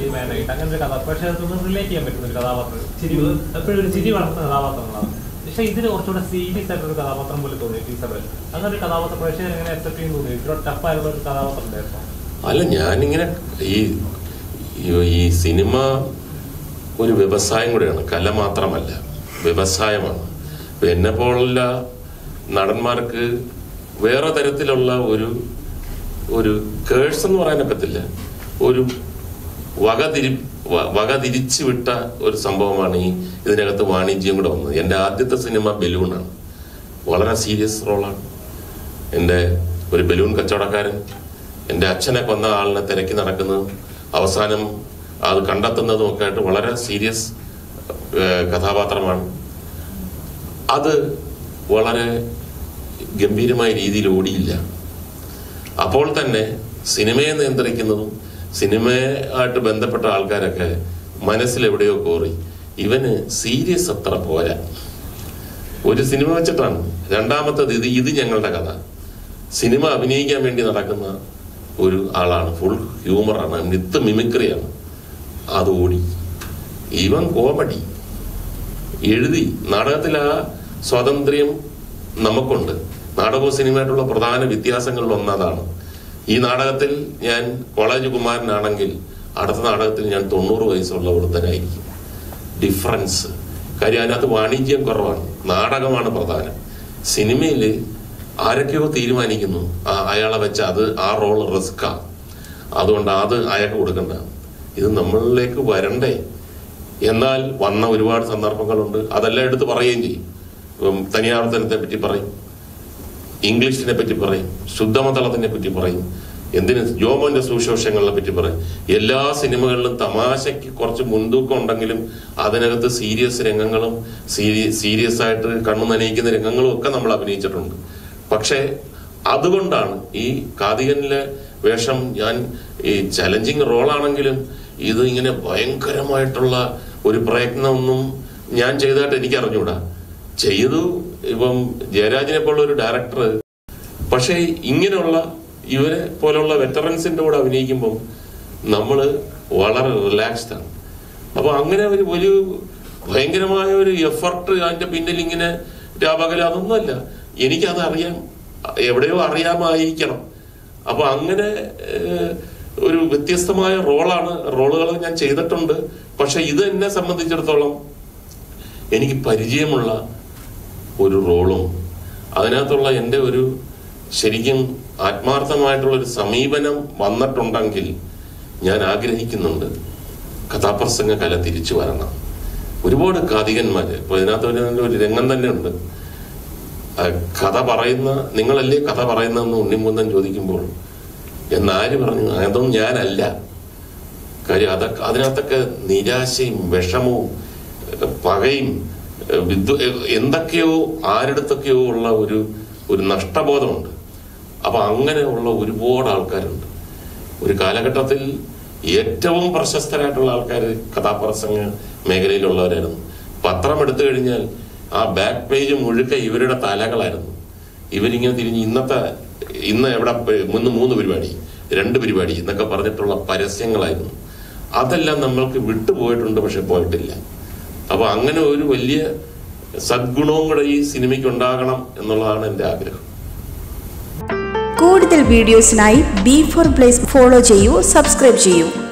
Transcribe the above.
ഹാൻഡിമാനായിട്ട് അങ്ങനെ ഒരു കഥ പക്ഷെ അതൊന്നും റിലേറ്റ് ചെയ്യാൻ പറ്റുന്ന ഒരു കഥാപാത്രം ചിരി എപ്പോഴും ഒരു ചിരി വളർത്തുന്ന കഥാപാത്രങ്ങളാണ് പക്ഷെ ഇതിന് കുറച്ചുകൂടെ സീരിയസ് ആയിട്ടുള്ള ഒരു കഥാപാത്രം പോലെ തോന്നി ടീച്ചർ അങ്ങനെ ഒരു കഥാപാത്രം പ്രേക്ഷകർ എങ്ങനെ അക്സെപ്റ്റ് ചെയ്യുന്നു തോന്നി ഇത്ര ടഫായിട്ടുള്ള ഒരു കഥാപാത്രം ഉണ്ടായിരുന്നു അല്ല ഞാനിങ്ങനെ ഈ ഈ- ഈ സിനിമ ഒരു വ്യവസായം കൂടെയാണ് കല മാത്രമല്ല വ്യവസായമാണ് ഇപ്പൊ എന്നെ പോലുള്ള നടന്മാർക്ക് വേറെ തരത്തിലുള്ള ഒരു ഒരു കേഴ്സ് എന്ന് പറയാൻ പറ്റില്ല ഒരു വകതിരി വ- വകതിരിച്ചു വിട്ട ഒരു സംഭവമാണ് ഈ ഇതിനകത്ത് വാണിജ്യം കൂടെ വന്നത് എൻ്റെ ആദ്യത്തെ സിനിമ ബലൂണാണ് വളരെ സീരിയസ് റോളാണ് എൻ്റെ ഒരു ബലൂൺ കച്ചവടക്കാരൻ എൻ്റെ അച്ഛനെ കൊന്ന ആളിനെ തിരക്കി നടക്കുന്നതും അവസാനം അത് കണ്ടെത്തുന്നതും ഒക്കെ ആയിട്ട് വളരെ സീരിയസ് കഥാപാത്രമാണ് അത് വളരെ ഗംഭീരമായ രീതിയിൽ ഓടിയില്ല അപ്പോൾ തന്നെ സിനിമയെ നിയന്ത്രിക്കുന്നതും സിനിമയായിട്ട് ബന്ധപ്പെട്ട ആൾക്കാരൊക്കെ മനസ്സിൽ എവിടെയോ കോറി ഇവന് സീരിയസ് അത്ര പോരാ ഒരു സിനിമ വെച്ചിട്ടാണ് രണ്ടാമത്തത് ഇത് ഇത് ഞങ്ങളുടെ കഥ സിനിമ അഭിനയിക്കാൻ വേണ്ടി നടക്കുന്ന ഒരു ആളാണ് ഫുൾ ഹ്യൂമറാണ് നിത്ത് മിമിക്രിയാണ് അത് ഓടി ഇവൻ കോമഡി എഴുതി നാടകത്തിൽ ആ സ്വാതന്ത്ര്യം നമുക്കുണ്ട് നാടകവും സിനിമയായിട്ടുള്ള പ്രധാന വ്യത്യാസങ്ങളിൽ ഒന്നതാണ് ഈ നാടകത്തിൽ ഞാൻ കോളേജ് കുമാരനാണെങ്കിൽ അടുത്ത നാടകത്തിൽ ഞാൻ തൊണ്ണൂറ് വയസ്സുള്ള വൃദ്ധനായിരിക്കും ഡിഫറൻസ് കാര്യം അതിനകത്ത് വാണിജ്യം കുറവാണ് നാടകമാണ് പ്രധാനം സിനിമയിൽ ആരൊക്കെയോ തീരുമാനിക്കുന്നു ആ അയാളെ വെച്ച് അത് ആ റോൾ റിസ്ക്കാ അതുകൊണ്ട് അത് അയാൾക്ക് കൊടുക്കണ്ട ഇത് നമ്മളിലേക്ക് വരണ്ടേ എന്നാൽ വന്ന ഒരുപാട് സന്ദർഭങ്ങളുണ്ട് അതെല്ലാം എടുത്ത് പറയുകയും ചെയ്യും ഇപ്പം തനിയാവർത്തനത്തെ പറ്റി പറയും ഇംഗ്ലീഷിനെ പറ്റി പറയും ശുദ്ധമതളത്തിനെ പറ്റി പറയും എന്തിന് ജോമോന്റെ സുവിശേഷങ്ങളെ പറ്റി പറയും എല്ലാ സിനിമകളിലും തമാശയ്ക്ക് കുറച്ച് മുൻതൂക്കം ഉണ്ടെങ്കിലും അതിനകത്ത് സീരിയസ് രംഗങ്ങളും സീരിയസ് ആയിട്ട് കണ്ണു നനയിക്കുന്ന രംഗങ്ങളും ഒക്കെ നമ്മൾ അഭിനയിച്ചിട്ടുണ്ട് പക്ഷേ അതുകൊണ്ടാണ് ഈ കാതികനിലെ വേഷം ഞാൻ ഈ ചലഞ്ചിങ് റോളാണെങ്കിലും ഇത് ഇങ്ങനെ ഭയങ്കരമായിട്ടുള്ള ഒരു പ്രയത്നമൊന്നും ഞാൻ ചെയ്തതായിട്ട് എനിക്ക് അറിഞ്ഞൂടാ ചെയ്തു ഇപ്പം ജയരാജിനെ പോലുള്ള ഒരു ഡയറക്ടർ പക്ഷേ ഇങ്ങനെയുള്ള ഇവരെ പോലുള്ള വെറ്ററൻസിന്റെ കൂടെ അഭിനയിക്കുമ്പോൾ നമ്മൾ വളരെ റിലാക്സ്ഡ് ആണ് അപ്പൊ അങ്ങനെ ഒരു ഒരു ഭയങ്കരമായ ഒരു എഫർട്ട് അതിന്റെ പിന്നിൽ ഇങ്ങനെ രാപകല അതൊന്നുമല്ല എനിക്കത് അറിയാം എവിടെയോ അറിയാമായിരിക്കണം അപ്പൊ അങ്ങനെ ഏഹ്, ഒരു വ്യത്യസ്തമായ റോളാണ് റോളുകൾ ഞാൻ ചെയ്തിട്ടുണ്ട് പക്ഷെ ഇത് എന്നെ സംബന്ധിച്ചിടത്തോളം എനിക്ക് പരിചയമുള്ള ഒരു റോളും അതിനകത്തുള്ള എൻ്റെ ഒരു ശരിക്കും ആത്മാർത്ഥമായിട്ടുള്ള ഒരു സമീപനം വന്നിട്ടുണ്ടെങ്കിൽ ഞാൻ ആഗ്രഹിക്കുന്നുണ്ട് കഥാപ്രസംഗ കല തിരിച്ചു വരണം ഒരുപാട് കാതികന്മാര് ഇപ്പൊ ഇതിനകത്ത് ഒരു ഒരു രംഗം തന്നെ ഉണ്ട് ആ കഥ പറയുന്ന നിങ്ങളല്ലേ കഥ പറയുന്നതെന്ന് ഉണ്ണിമുന്തൻ ചോദിക്കുമ്പോൾ എന്നാര് പറഞ്ഞു അതൊന്നും ഞാനല്ല കാര്യം അതൊക്കെ അതിനകത്തൊക്കെ നിരാശയും വിഷമവും ഏഹ് പകയും ഏഹ് വിദ്വ ഏഹ് എന്തൊക്കെയോ ആരുടെത്തൊക്കെയോ ഉള്ള ഒരു ഒരു നഷ്ടബോധമുണ്ട് അപ്പൊ അങ്ങനെയുള്ള ഒരുപാട് ആൾക്കാരുണ്ട് ഒരു കാലഘട്ടത്തിൽ ഏറ്റവും പ്രശസ്തരായിട്ടുള്ള ആൾക്കാർ കഥാപ്രസംഗ മേഖലയിലുള്ളവരായിരുന്നു പത്രം എടുത്തു കഴിഞ്ഞാൽ ആ ബാക്ക് പേജ് മുഴുക്ക ഇവരുടെ തലകളായിരുന്നു ഇവരിങ്ങനെ തിരിഞ്ഞ് ഇന്നത്തെ ഇന്ന് എവിടെ പോയി- മുന്ന് മൂന്ന് പരിപാടി രണ്ട് പരിപാടി എന്നൊക്കെ പറഞ്ഞിട്ടുള്ള പരസ്യങ്ങളായിരുന്നു അതെല്ലാം നമ്മൾക്ക് വിട്ടുപോയിട്ടുണ്ട് പക്ഷെ പോയിട്ടില്ല അപ്പൊ അങ്ങനെ ഒരു വലിയ സദ്ഗുണവും കൂടെ ഈ സിനിമയ്ക്ക് ഉണ്ടാകണം എന്നുള്ളതാണ് എൻ്റെ ആഗ്രഹം കൂടുതൽ വീഡിയോസിനായി ബി ഫോർ പ്ലേസ് ഫോളോ ചെയ്യൂ സബ്സ്ക്രൈബ് ചെയ്യൂ